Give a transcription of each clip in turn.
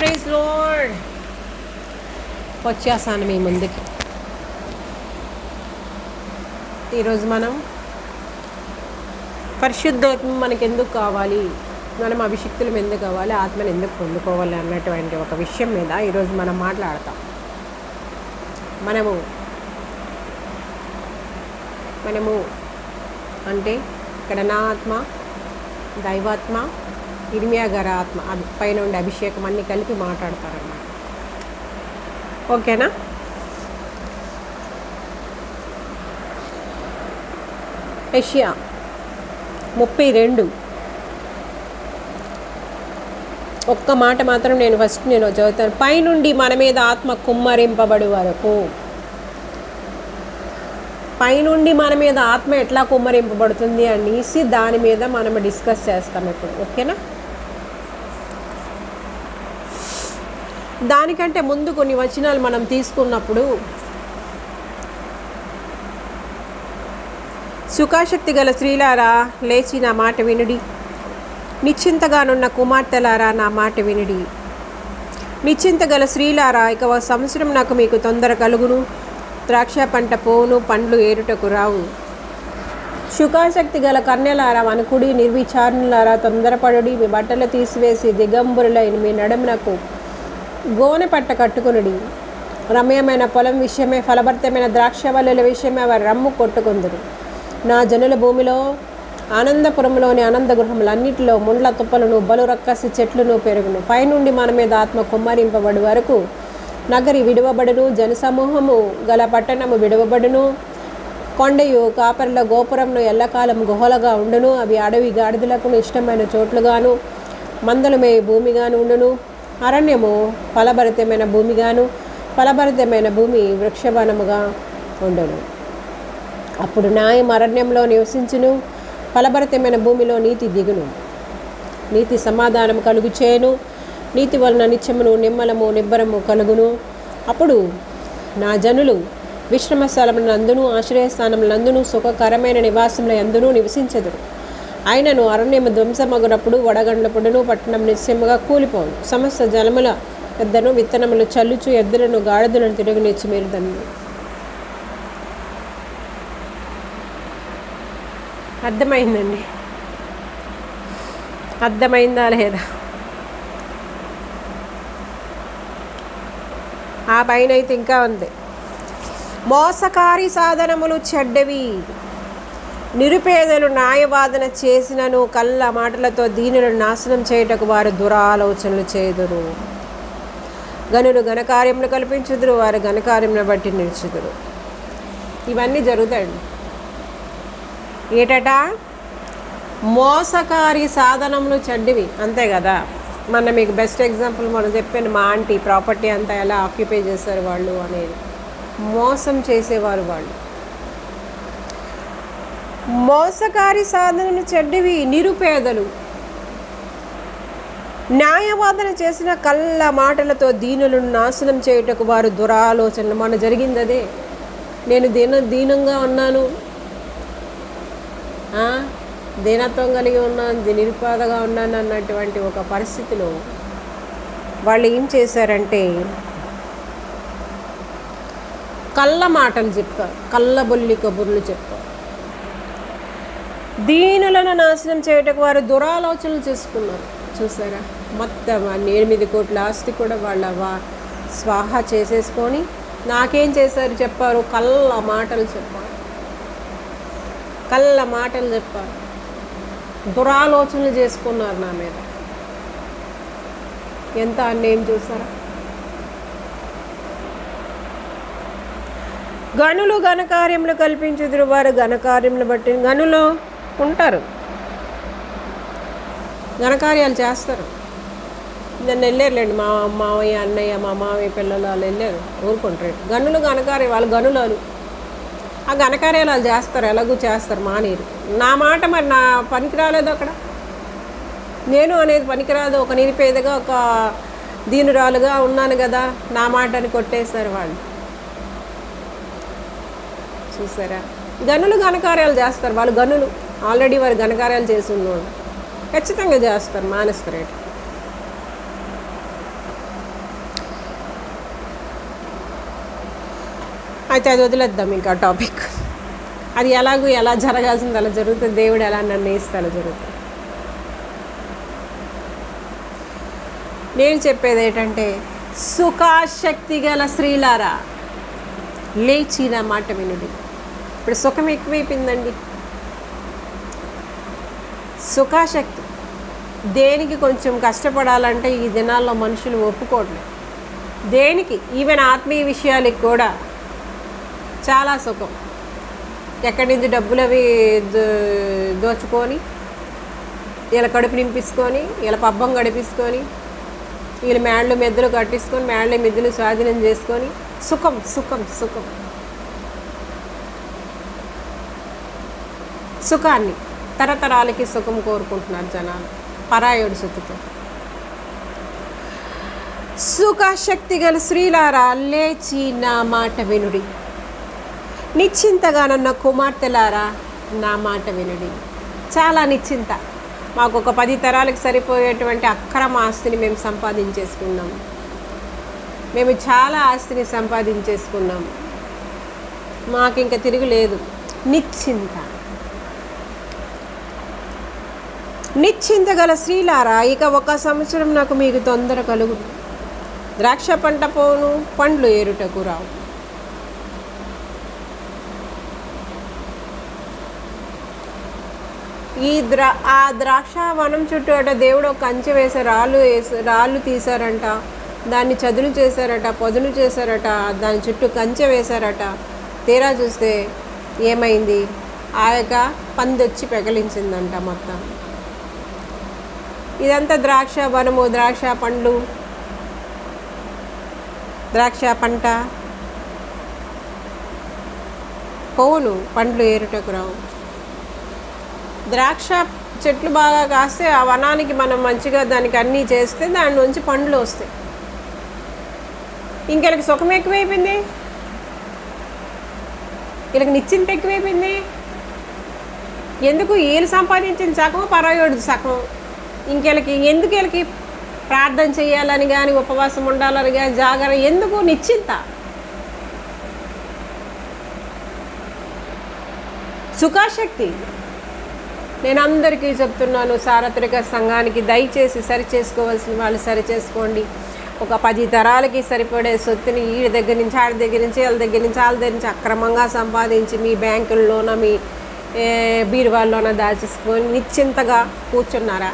Praise load వచ్చేసాను మీ ముందుకి ఈరోజు మనం పరిశుద్ధాత్మ మనకి ఎందుకు కావాలి మనం అభిషక్తులం ఎందుకు కావాలి ఆత్మను ఎందుకు పొందుకోవాలి అన్నటువంటి ఒక విషయం మీద ఈరోజు మనం మాట్లాడతాం మనము మనము అంటే ఇక్కడ నా ఆత్మ దైవాత్మ ఇర్మియా గారి ఆత్మ అభి- పైన ఉండే అభిషేకం అన్నీ కలిపి మాట్లాడతారన్నమాట ఓకేనా ఏషియా ముప్పై రెండు ఒక్క మాట మాత్రం నేను ఫస్ట్ నేను చదువుతాను పైనుండి మన మీద ఆత్మ కుమ్మరింపబడి వరకు పైనుండి మన మీద ఆత్మ ఎట్లా కుమ్మరింపబడుతుంది అనేసి దాని మీద మనం డిస్కస్ చేస్తాం ఇప్పుడు ఓకేనా దానికంటే ముందు కొన్ని వచనాలు మనం తీసుకున్నప్పుడు సుఖాశక్తి గల స్త్రీలారా లేచి నా మాట వినుడి నిశ్చింతగానున్న కుమార్తెలారా నా మాట వినుడి నిశ్చింత గల స్త్రీలారా ఇక ఒక సంవత్సరం నాకు మీకు తొందర కలుగును ద్రాక్ష పంట పోను పండ్లు ఏరుటకు రావు శుకాశక్తి గల కన్యలారా వనుకుడి నిర్విచారణలారా తొందరపడుడి మీ బట్టలు తీసివేసి దిగంబరులైన మీ నడుమునకు గోనె పట్ట కట్టుకునుడి రమ్యమైన పొలం విషయమే ఫలభరితమైన ద్రాక్షవల్లుల విషయమే వారి రమ్ము కొట్టుకుందరు నా జనుల భూమిలో ఆనందపురంలోని ఆనంద గృహములన్నిటిలో ముండ్ల తుప్పలను బలు రక్కసి చెట్లను పెరుగును పైనుండి మన మీద ఆత్మ కుమ్మరింపబడి వరకు నగరి విడవబడును జనసమూహము గల పట్టణము విడవబడును కొండయు కాపర్ల గోపురంను ఎల్లకాలం గుహలుగా ఉండును అవి అడవి గాడిదలకు ఇష్టమైన చోట్లుగాను మందలు మే భూమిగాను ఉండును అరణ్యము ఫలభరితమైన భూమిగాను ఫలభరితమైన భూమి వృక్షవనముగా ఉండును అప్పుడు న్యాయం అరణ్యంలో నివసించును ఫలభరితమైన భూమిలో నీతి దిగును నీతి సమాధానం కలుగు చేయను నీతి వలన నిత్యమును నిమ్మలము నిబ్బరము కలుగును అప్పుడు నా జనులు విశ్రమ స్థలములందును ఆశ్రయస్థానములందును సుఖకరమైన నివాసముల అందును నివసించదురు ఆయనను అరణ్యము ధ్వంసమగునప్పుడు వడగండ్లపుడును పట్టణం నిశ్చయముగా కూలిపోను సమస్త జలముల పెద్దను విత్తనములు చల్లుచు ఎద్దులను గాడిదలను తిరుగునిచ్చి మీరు దాన్ని అర్థమైందండి అర్థమైందా లేదా ఆ పైన అయితే ఇంకా ఉంది మోసకారి సాధనములు చెడ్డవి నిరుపేదలు న్యాయవాదన చేసినను కళ్ళ మాటలతో దీనులను నాశనం చేయుటకు వారు దురాలోచనలు చేదురు గనులు ఘనకార్యములు కల్పించుదురు వారు ఘనకార్యమును బట్టి నిలుచుదురు ఇవన్నీ జరుగుతాయండి ఏటట మోసకారి సాధనములు చెడ్డివి అంతే కదా మన మీకు బెస్ట్ ఎగ్జాంపుల్ మనం చెప్పాను మా ఆంటీ ప్రాపర్టీ అంతా ఎలా ఆక్యుపై చేశారు వాళ్ళు అనేది మోసం చేసేవారు వాళ్ళు మోసకారి సాధనలు చెడ్డివి నిరుపేదలు న్యాయవాదన చేసిన కళ్ళ మాటలతో దీనులను నాశనం చేయుటకు వారు దురాలోచనలు మన జరిగింది అదే నేను దీన దీనంగా ఉన్నాను ఆ, దీనత్వం కలిగి ఉన్నాను ది- నిరుపాదగా ఉన్నాను అన్నటువంటి ఒక పరిస్థితిలో వాళ్ళు ఏం చేశారంటే కళ్ళ మాటలు చెప్పారు కళ్ళబొల్లి కబుర్లు చెప్పారు దీనులను నాశనం చేయటకు వారు దురాలోచనలు చేసుకున్నారు చూసారా మొత్తం అన్ని ఎనిమిది కోట్ల ఆస్తి కూడా వాళ్ళ వా స్వాహా చేసేసుకొని నాకేం చేశారు చెప్పారు కళ్ళ మాటలు చెప్పారు కళ్ళ మాటలు చెప్పారు దురాలోచనలు చేసుకున్నారు నా మీద ఎంత అన్యాయం చూసారా గనులు ఘనకార్యములు కల్పించుదురు వారు ఘనకార్యములు బట్టి గనులు ఉంటారు ఘనకార్యాలు చేస్తారు నన్ను వెళ్ళారులేండి మా మావయ్య అన్నయ్య మా మావయ్య పిల్లలు వాళ్ళు వెళ్ళారు ఊరుకుంటారు గనులు ఘనకార్యం వాళ్ళు గనులు వాళ్ళు ఆ ఘనకార్యాలు వాళ్ళు చేస్తారు ఎలాగూ చేస్తారు మానేరు నా మాట మరి నా పనికి రాలేదు అక్కడ నేను అనేది పనికిరాదు ఒక నిరుపేదగా ఒక దీనురాలుగా ఉన్నాను కదా నా మాటని కొట్టేశారు వాళ్ళు చూసారా గనులు ఘనకార్యాలు చేస్తారు వాళ్ళు గనులు ఆల్రెడీ వారు ఘనకార్యాలు చేసి ఉన్నవాళ్ళు ఖచ్చితంగా చేస్తారు మానేస్తారు అయితే అది వదిలేద్దాం ఇంకా టాపిక్ అది ఎలాగో ఎలా జరగాల్సింది అలా జరుగుతుంది దేవుడు ఎలా నిర్ణయిస్తే అలా జరుగుతుంది నేను చెప్పేది ఏంటంటే సుఖాశక్తి గల స్త్రీలారా లేచి నా మాట వినుడి ఇప్పుడు సుఖం ఎక్కువైపోయిందండి సుఖాశక్తి దేనికి కొంచెం కష్టపడాలంటే ఈ దినాల్లో మనుషులు ఒప్పుకోవట్లేదు దేనికి ఈవెన్ ఆత్మీయ విషయాలకి కూడా చాలా సుఖం ఎక్కడి నుంచి డబ్బులు అవి దో- దోచుకొని వీళ్ళ కడుపు నింపించుకొని వీళ్ళ పబ్బం గడిపించుకొని వీళ్ళ మేళ్ళు మెద్దలు కట్టించుకొని మేళ్ళ మెద్దలు స్వాధీనం చేసుకొని సుఖం సుఖం సుఖం సుఖాన్ని తరతరాలకి సుఖం కోరుకుంటున్నారు జనాలు పరాయోడు సుఖతో సుఖాశక్తి గల స్త్రీలారా లేచి నా మాట వినుడి నిశ్చింతగానున్న కుమార్తెలారా నా మాట వినుడి చాలా నిశ్చింత మాకు ఒక పది తరాలకు సరిపోయేటువంటి అక్రమ ఆస్తిని మేము సంపాదించేసుకున్నాం మేము చాలా ఆస్తిని సంపాదించేసుకున్నాం మాకు ఇంకా తిరుగులేదు నిశ్చింత నిశ్చింత గల స్త్రీలారా ఇక ఒక సంవత్సరం నాకు మీకు తొందర కలుగు ద్రాక్ష పంట పోను పండ్లు ఏరుటకు రావు ఈ ద్రా ఆ ద్రాక్ష వనం చుట్టూ అట దేవుడు ఒక కంచె వేసే రాళ్ళు వేసి రాళ్ళు తీశారంట దాన్ని చదును చేశారట పొదును చేశారట దాని చుట్టూ కంచె వేశారట తీరా చూస్తే ఏమైంది ఆ యొక్క పందొచ్చి పెకలించిందంట మొత్తం ఇదంతా ద్రాక్ష వనము ద్రాక్ష పండ్లు ద్రాక్ష పంట పోవును పండ్లు ఏరుటకు రావు ద్రాక్ష చెట్లు బాగా కాస్తే ఆ వనానికి మనం మంచిగా దానికి అన్నీ చేస్తే దాని నుంచి పండ్లు వస్తాయి ఇంకెళ్ళకి సుఖం ఎక్కువైపోయింది వీళ్ళకి నిశ్చింత ఎక్కువైపోయింది ఎందుకు వీళ్ళు సంపాదించిన సగం పరాయోడు సగం ఇంకెళ్ళకి ఎందుకు వీళ్ళకి ప్రార్థన చేయాలని కానీ ఉపవాసం ఉండాలని కానీ జాగరణ ఎందుకు నిశ్చింత సుఖాశక్తి నేను అందరికీ చెప్తున్నాను సార్వత్రిక సంఘానికి దయచేసి సరి చేసుకోవాల్సిన వాళ్ళు సరి చేసుకోండి ఒక పది తరాలకి సరిపడే సొత్తుని వీడి దగ్గర నుంచి ఆడి దగ్గర నుంచి వాళ్ళ దగ్గర నుంచి వాళ్ళ దగ్గర నుంచి అక్రమంగా సంపాదించి మీ బ్యాంకుల్లోన మీ ఏ, బీరువాల్లోన దాచేసుకొని నిశ్చింతగా కూర్చున్నారా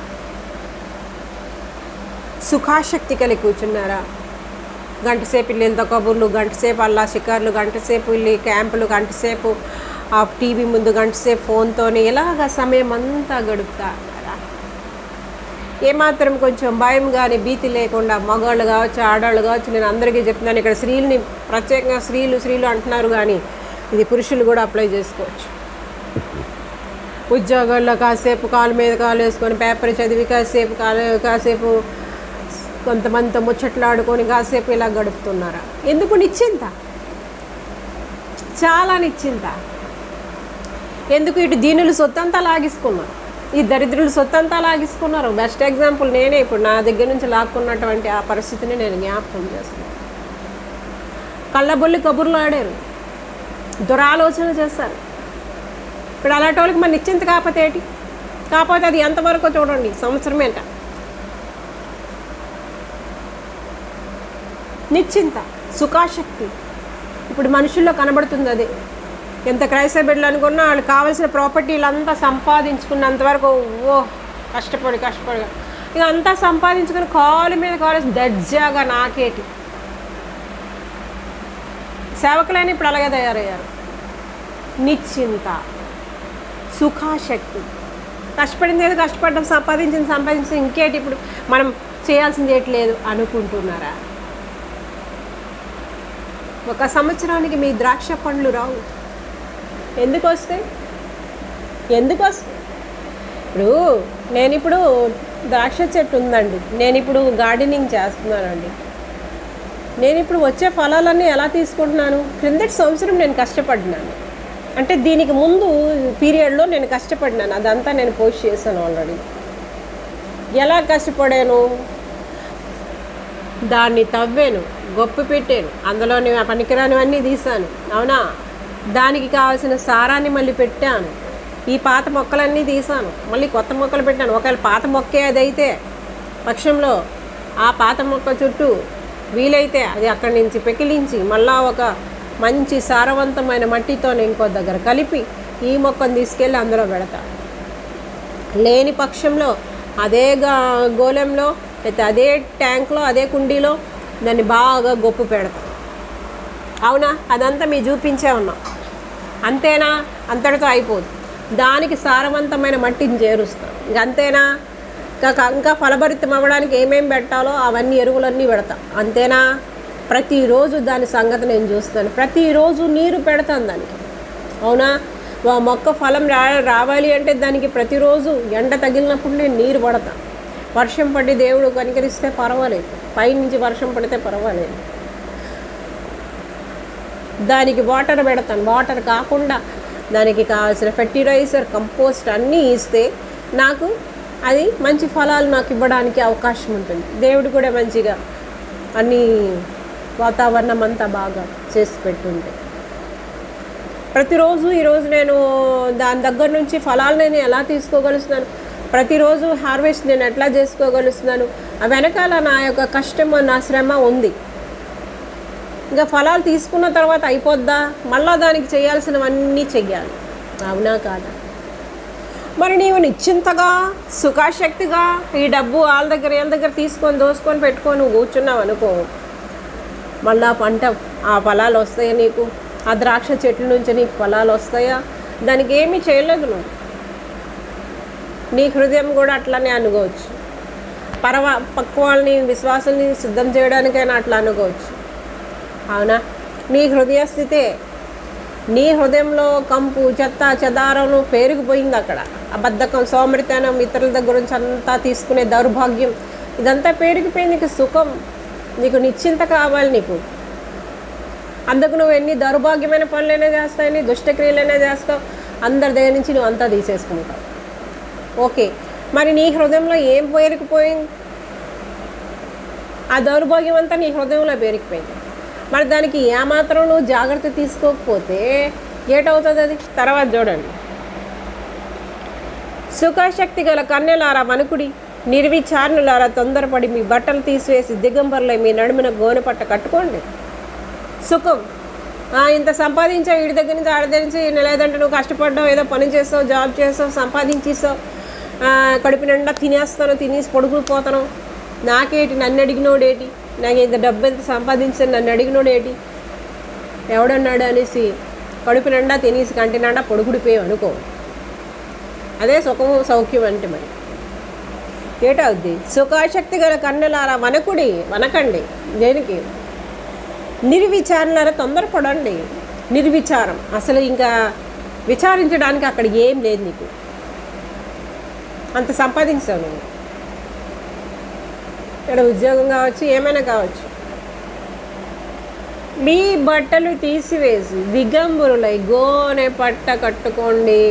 సుఖాశక్తి కలిగి కూర్చున్నారా గంటసేపు ఇల్లు కబుర్లు గంటసేపు అల్లా షికార్లు గంటసేపు వెళ్ళి క్యాంపులు గంటసేపు ఆ టీవీ ముందు గంటసేపు ఫోన్తోని ఇలాగ సమయం అంతా గడుపుతారా ఏమాత్రం కొంచెం భయం కానీ భీతి లేకుండా మగవాళ్ళు కావచ్చు ఆడవాళ్ళు కావచ్చు నేను అందరికీ చెప్తున్నాను ఇక్కడ స్త్రీలని ప్రత్యేకంగా స్త్రీలు స్త్రీలు అంటున్నారు కానీ ఇది పురుషులు కూడా అప్లై చేసుకోవచ్చు ఉద్యోగాల్లో కాసేపు కాలు మీద కాలు వేసుకొని పేపర్ చదివి కాసేపు కాలు కాసేపు కొంతమందితో ముచ్చట్లాడుకొని కాసేపు ఇలా గడుపుతున్నారా ఎందుకు నిశ్చింత చాలా నిశ్చింత ఎందుకు ఇటు దీనులు సొత్తంతా లాగేసుకున్నారు ఈ దరిద్రులు సొత్తంతా లాగేసుకున్నారు బెస్ట్ ఎగ్జాంపుల్ నేనే ఇప్పుడు నా దగ్గర నుంచి లాక్కున్నటువంటి ఆ పరిస్థితిని నేను జ్ఞాపకం చేస్తున్నాను కళ్ళబొల్లి కబుర్లు ఆడారు దురాలోచన చేస్తారు ఇప్పుడు అలాంటి వాళ్ళకి మరి నిశ్చింత కాకపోతే ఏంటి కాకపోతే అది ఎంతవరకు చూడండి సంవత్సరమేంట నిశ్చింత సుఖాశక్తి ఇప్పుడు మనుషుల్లో కనబడుతుంది అదే ఎంత క్రైస్తవ బిడ్డలు అనుకున్నా వాళ్ళు కావాల్సిన ప్రాపర్టీలంతా సంపాదించుకున్నంత వరకు ఓ కష్టపడి కష్టపడి ఇక అంతా సంపాదించుకుని కాలు మీద కాలేసి దర్జాగా నాకేటి సేవకులైన ఇప్పుడు అలాగే తయారయ్యారు నిశ్చింత సుఖాశక్తి కష్టపడింది ఏదో కష్టపడడం సంపాదించింది సంపాదించి ఇంకేటి ఇప్పుడు మనం చేయాల్సింది ఏటి లేదు అనుకుంటున్నారా ఒక సంవత్సరానికి మీ ద్రాక్ష పండ్లు రావు ఎందుకు వస్తాయి ఎందుకు వస్తాయి ఇప్పుడు నేను ఇప్పుడు ద్రాక్ష చెట్టు ఉందండి నేను ఇప్పుడు గార్డెనింగ్ చేస్తున్నానండి నేను ఇప్పుడు వచ్చే ఫలాలన్నీ ఎలా తీసుకుంటున్నాను క్రిందటి సంవత్సరం నేను కష్టపడినాను అంటే దీనికి ముందు పీరియడ్లో నేను కష్టపడినాను అదంతా నేను పోస్ట్ చేశాను ఆల్రెడీ ఎలా కష్టపడాను దాన్ని తవ్వాను గొప్ప పెట్టాను అందులోని ఆ పనికిరానివన్నీ తీసాను అవునా దానికి కావాల్సిన సారాన్ని మళ్ళీ పెట్టాను ఈ పాత మొక్కలన్నీ తీసాను మళ్ళీ కొత్త మొక్కలు పెట్టాను ఒకవేళ పాత మొక్కే అదైతే పక్షంలో ఆ పాత మొక్క చుట్టూ వీలైతే అది అక్కడి నుంచి పెకిలించి మళ్ళా ఒక మంచి సారవంతమైన మట్టితో ఇంకో దగ్గర కలిపి ఈ మొక్కను తీసుకెళ్ళి అందులో పెడతా లేని పక్షంలో అదే గా గోళంలో లేకపోతే అదే ట్యాంక్లో అదే కుండీలో దాన్ని బాగా గొప్పు పెడతాం అవునా అదంతా మీ చూపించే ఉన్నాం అంతేనా అంతటితో అయిపోదు దానికి సారవంతమైన మట్టిని చేరుస్తాం ఇంక అంతేనా ఇంకా ఇంకా ఫలభరితం అవ్వడానికి ఏమేం పెట్టాలో అవన్నీ ఎరువులన్నీ పెడతాం అంతేనా ప్రతిరోజు దాని సంగతి నేను చూస్తాను ప్రతిరోజు నీరు పెడతాను దానికి అవునా ఆ మొక్క ఫలం రా రావాలి అంటే దానికి ప్రతిరోజు ఎండ తగిలినప్పుడు నేను నీరు పడతాను వర్షం పడి దేవుడు కనికరిస్తే పర్వాలేదు పైనుంచి వర్షం పడితే పర్వాలేదు దానికి వాటర్ పెడతాను వాటర్ కాకుండా దానికి కావాల్సిన ఫెర్టిలైజర్ కంపోస్ట్ అన్నీ ఇస్తే నాకు అది మంచి ఫలాలు నాకు ఇవ్వడానికి అవకాశం ఉంటుంది దేవుడు కూడా మంచిగా అన్ని వాతావరణం అంతా బాగా చేసి పెట్టుంటే ప్రతిరోజు ఈరోజు నేను దాని దగ్గర నుంచి ఫలాలు నేను ఎలా తీసుకోగలుగుతున్నాను ప్రతిరోజు హార్వెస్ట్ నేను ఎట్లా చేసుకోగలుగుతున్నాను ఆ వెనకాల నా యొక్క కష్టం నా శ్రమ ఉంది ఇంకా ఫలాలు తీసుకున్న తర్వాత అయిపోద్దా మళ్ళా దానికి చేయాల్సినవన్నీ చెయ్యాలి అవునా కాదా మరి నీవు నిశ్చింతగా సుఖాశక్తిగా ఈ డబ్బు వాళ్ళ దగ్గర వీళ్ళ దగ్గర తీసుకొని దోసుకొని పెట్టుకొని నువ్వు కూర్చున్నావు అనుకో మళ్ళా పంట ఆ ఫలాలు వస్తాయా నీకు ఆ ద్రాక్ష చెట్ల నుంచి నీకు ఫలాలు వస్తాయా దానికి ఏమీ చేయలేదు నువ్వు నీ హృదయం కూడా అట్లానే అనుకోవచ్చు పరవా పక్క వాళ్ళని విశ్వాసాన్ని సిద్ధం చేయడానికైనా అట్లా అనుకోవచ్చు అవునా నీ హృదయ స్థితే నీ హృదయంలో కంపు చెత్త చెదారం పేరుకుపోయింది అక్కడ అబద్ధకం సోమరితనం ఇతరుల దగ్గర నుంచి అంతా తీసుకునే దౌర్భాగ్యం ఇదంతా పేరుకుపోయింది నీకు సుఖం నీకు నిశ్చింత కావాలి నీకు అందుకు నువ్వు ఎన్ని దౌర్భాగ్యమైన పనులైనా చేస్తావు ఎన్ని దుష్టక్రియలైనా చేస్తావు అందరి దగ్గర నుంచి నువ్వు అంతా తీసేసుకుంటావు ఓకే మరి నీ హృదయంలో ఏం పేరుకుపోయింది ఆ దౌర్భాగ్యం అంతా నీ హృదయంలో పేరుకుపోయింది మరి దానికి ఏమాత్రం నువ్వు జాగ్రత్త తీసుకోకపోతే ఏటవుతుంది అది తర్వాత చూడండి సుఖాశక్తి గల కన్యలారా వణుకుడి నిర్విచారణలారా తొందరపడి మీ బట్టలు తీసివేసి దిగంబర్లై మీ నడుమున గోనె పట్ట కట్టుకోండి సుఖం ఆ, ఇంత సంపాదించావు వీడి దగ్గర నుంచి ఆడి దగ్గర నుంచి లేదంటే నువ్వు కష్టపడ్డావు ఏదో పని చేస్తావు జాబ్ చేస్తావు సంపాదించేస్తావు ఆ, కడుపు నిండా తినేస్తాను తినేసి పొడుగులు పోతాను నాకేటి నన్ను అడిగినోడేటి నాకు ఇంత డబ్బు ఎంత సంపాదించాను నన్ను అడిగినోడేటి ఎవడన్నాడు అనేసి కడుపు నిండా తినేసి కంటి నిండా పొడుగుడిపోయావు అనుకో అదే సుఖము సౌఖ్యం అంటే మరి ఏటవుద్ది సుఖాశక్తి గల కన్నెలారా వనకుడి వనకండి దేనికి నిర్విచారణలారా తొందరపడండి నిర్విచారం అసలు ఇంకా విచారించడానికి అక్కడ ఏం లేదు నీకు అంత సంపాదించావు నువ్వు ఇక్కడ ఉద్యోగం కావచ్చు ఏమైనా కావచ్చు మీ బట్టలు తీసివేసి దిగంబరులై గోనె పట్ట కట్టుకోండి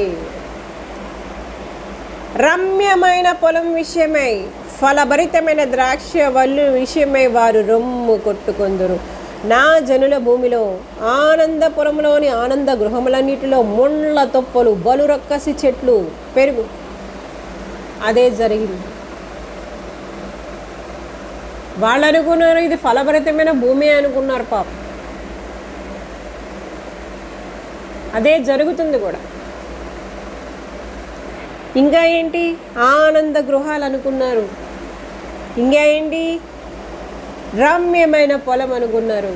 రమ్యమైన పొలం విషయమై ఫలభరితమైన ద్రాక్ష వల్లు విషయమై వారు రొమ్ము కొట్టుకొందురు నా జనుల భూమిలో ఆనందపురంలోని ఆనంద గృహములన్నిటిలో ముండ్ల తొప్పలు బలురక్కసి చెట్లు పెరుగు అదే జరిగింది వాళ్ళు అనుకున్నారు ఇది ఫలభరితమైన భూమి అనుకున్నారు పాపం అదే జరుగుతుంది కూడా ఇంకా ఏంటి ఆనంద గృహాలు అనుకున్నారు ఇంకా ఏంటి రమ్యమైన పొలం అనుకున్నారు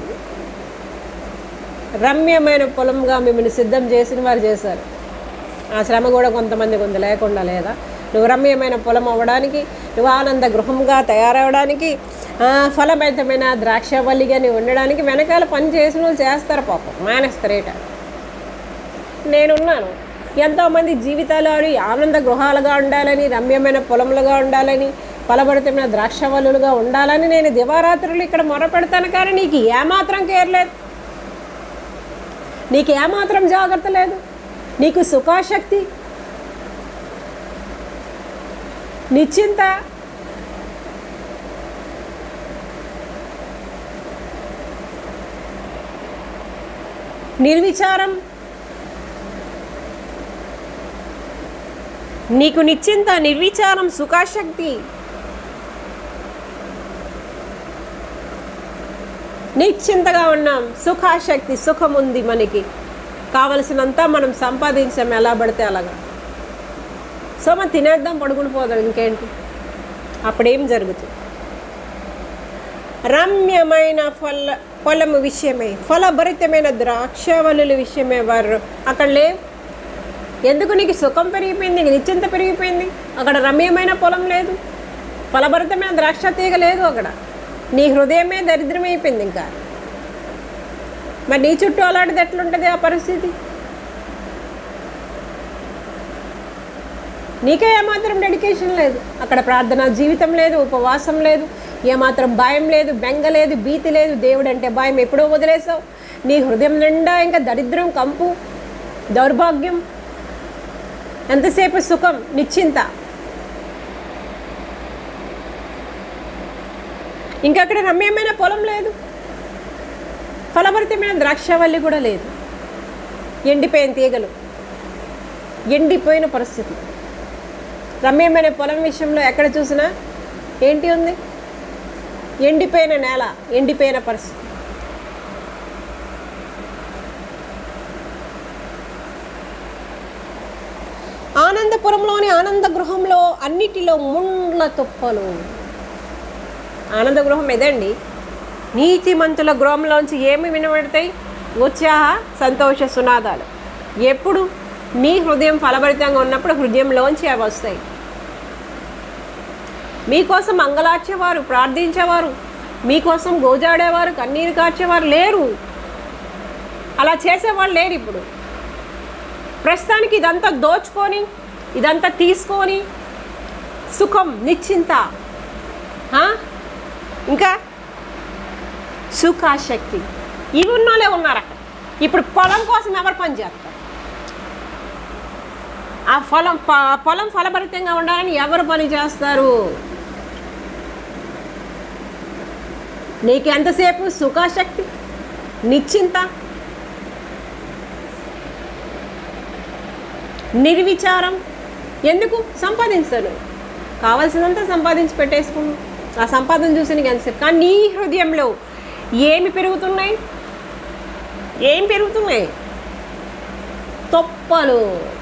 రమ్యమైన పొలంగా మిమ్మల్ని సిద్ధం చేసిన వారు చేశారు ఆ శ్రమ కూడా కొంతమంది కొంత లేకుండా లేదా నువ్వు రమ్యమైన పొలం అవ్వడానికి నువ్వు ఆనంద గృహంగా తయారవడానికి ఆ, ఫలభరితమైన ద్రాక్షవల్లిగా నువ్వు ఉండడానికి వెనకాల పని చేసిన వాళ్ళు చేస్తారు పాపం మానేస్తారేట నేనున్నాను ఎంతోమంది జీవితాలు అవి ఆనంద గృహాలుగా ఉండాలని రమ్యమైన పొలములుగా ఉండాలని ఫలభరితమైన ద్రాక్షవల్లులుగా ఉండాలని నేను దివారాత్రులు ఇక్కడ మొరపెడతాను కానీ నీకు ఏమాత్రం కేర్ లేదు నీకు ఏమాత్రం జాగ్రత్త లేదు నీకు సుఖాశక్తి నిశ్చింత నిర్విచారం నీకు నిశ్చింత నిర్విచారం సుఖాశక్తి నిశ్చింతగా ఉన్నాం సుఖాశక్తి సుఖం ఉంది మనకి కావలసినంత మనం సంపాదించాం ఎలా పడితే అలాగా సో మనం తినేద్దాం పడుకుని పోదాం ఇంకేంటి అప్పుడేం జరుగుతుంది రమ్యమైన ఫల పొలము విషయమే ఫలభరితమైన ద్రాక్షవల్లుల విషయమే వారు అక్కడ లేవు ఎందుకు నీకు సుఖం పెరిగిపోయింది నీకు నిశ్చింత పెరిగిపోయింది అక్కడ రమ్యమైన పొలం లేదు ఫలభరితమైన ద్రాక్ష తీగ లేదు అక్కడ నీ హృదయమే దరిద్రమైపోయింది ఇంకా మరి నీ చుట్టూ అలాంటిది ఎట్లుంటుంది ఆ పరిస్థితి నీకే ఏమాత్రం డెడికేషన్ లేదు అక్కడ ప్రార్థనా జీవితం లేదు ఉపవాసం లేదు ఏమాత్రం భయం లేదు బెంగ లేదు భీతి లేదు దేవుడు అంటే భయం ఎప్పుడో వదిలేసావు నీ హృదయం నిండా ఇంకా దరిద్రం కంపు దౌర్భాగ్యం ఎంతసేపు సుఖం నిశ్చింత ఇంకా అక్కడ రమ్యమైన పొలం లేదు ఫలభరితమైన ద్రాక్షవల్లి కూడా లేదు ఎండిపోయిన తీగలు ఎండిపోయిన పరిస్థితి రమ్యమైన పొలం విషయంలో ఎక్కడ చూసినా ఏంటి ఉంది ఎండిపోయిన నేల ఎండిపోయిన పరిస్థితి ఆనందపురంలోని ఆనంద గృహంలో అన్నిటిలో ముండ్ల తుప్పలు ఆనంద గృహం ఇదండి నీతిమంతుల గృహంలోంచి ఏమి వినబడతాయి ఉత్సాహ సంతోష సునాదాలు ఎప్పుడు నీ హృదయం ఫలభరితంగా ఉన్నప్పుడు హృదయంలోంచి అవి వస్తాయి మీకోసం అంగలార్చేవారు ప్రార్థించేవారు మీకోసం గోజాడేవారు కన్నీరు కార్చేవారు లేరు అలా చేసేవాళ్ళు లేరు ఇప్పుడు ప్రస్తుతానికి ఇదంతా దోచుకొని ఇదంతా తీసుకొని సుఖం నిశ్చింత ఆ? ఇంకా సుఖాశక్తి ఇవి ఉన్నోళ్ళే ఉన్నారు అక్కడ ఇప్పుడు పొలం కోసం ఎవరు పని చేస్తారు ఆ పొలం ప- పొలం ఫలభరితంగా ఉండాలని ఎవరు పని చేస్తారు నీకు ఎంతసేపు సుఖాశక్తి నిశ్చింత నిర్విచారం ఎందుకు సంపాదించను కావాల్సినంత సంపాదించి పెట్టేసుకున్నాను ఆ సంపాదన చూసి నీకు ఎంతసేపు కానీ నీ హృదయంలో ఏమి పెరుగుతున్నాయి ఏం పెరుగుతున్నాయి తొప్పలు